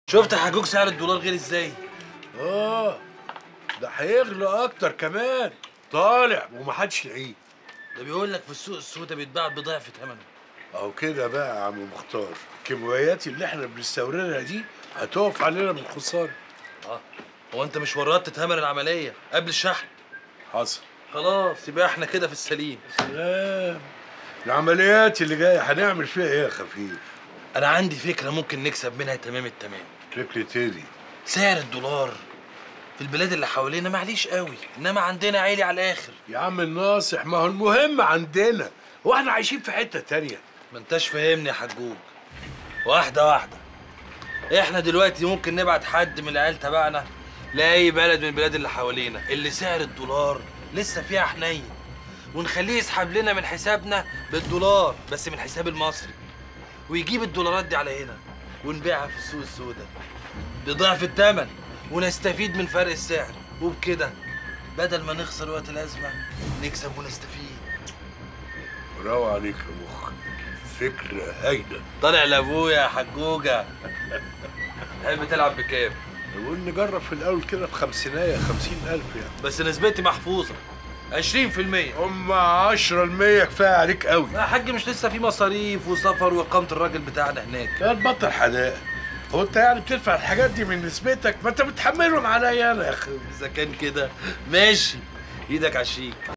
شفت يا حجوج سعر الدولار غير ازاي اه ده هيغلى اكتر كمان طالع ومحدش لاقيه ده بيقول لك في السوق السوداء بيتباع بضعف ثمنه اهو كده بقى يا عم مختار الكيماويات اللي احنا بنستوردها دي هتقف علينا بالخساره اه هو انت مش وردت تمن العمليه قبل الشحن حصل خلاص يبقى احنا كده في السليم سلام العمليات اللي جايه هنعمل فيها ايه يا خفيف انا عندي فكره ممكن نكسب منها تمام التمام فكرة تاني سعر الدولار في البلاد اللي حوالينا معليش قوي انما عندنا عالي على الاخر يا عم الناصح ما هو المهم عندنا واحنا عايشين في حته تانية ما انتش فاهمني يا حجوج واحده واحده احنا دلوقتي ممكن نبعت حد من العيال تبعنا لاي بلد من البلاد اللي حوالينا اللي سعر الدولار لسه فيها حنين ونخليه يسحب لنا من حسابنا بالدولار بس من الحساب المصري ويجيب الدولارات دي على هنا ونبيعها في السوق السوداء بضعف الثمن ونستفيد من فرق السعر وبكده بدل ما نخسر وقت الازمه نكسب ونستفيد برافو عليك يا مخ فكرة هايلة طالع لابويا يا حجوجه تحب تلعب بكام نقول نجرب في الأول كده بخمسينية خمسين ألف يعني بس نسبتي محفوظة 20% هم عشرة المية كفاية عليك قوي يا حاج مش لسه في مصاريف وسفر وإقامة الراجل بتاعنا هناك لا تبطل حدائق هو انت يعني بتدفع الحاجات دي من نسبتك ما انت بتحملهم عليا انا يا اخي إذا كان كده ماشي إيدك على الشيك